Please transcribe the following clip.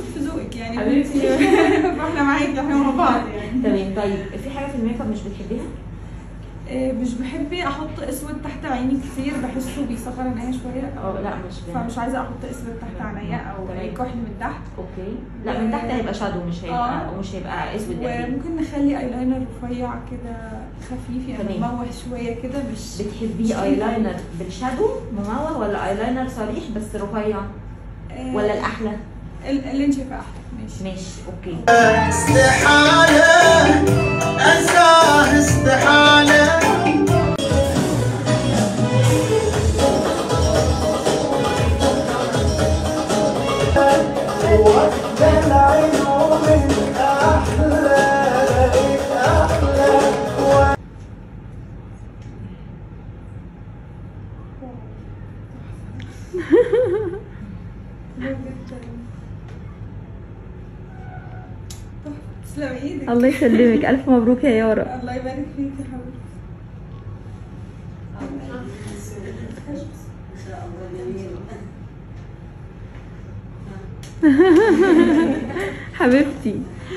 في ذوقك يعني حبيبتي. فاحنا معاكي احنا مع بعض يعني تمام طيب في حاجه في الميك اب مش بتحبيها آه، مش بحب احط اسود تحت عيني كتير بحسه بيصغر عينيا شويه اه لا مش فمش عايزه احط اسود تحت عينيا او تمام. اي كحل من تحت اوكي لا من تحت هيبقى شادو مش هيبقى آه. ومش هيبقى اسود قوي وممكن نخلي ايلاينر رفيع كده خفيف يعني تمام. مموه شويه كده مش بتحبيه ايلاينر بالشادو مموه ولا ايلاينر صريح بس رفيع آه، ولا الاحلى ال- اللي انت شايفاه احلى ماشي ماشي اوكي استحالة أنساه استحالة وقت العيون أحلى أحلى تسلم ايدك الله يسلمك الف مبروك يا يارا الله يبارك فيك يا حبيبتي حبيبتي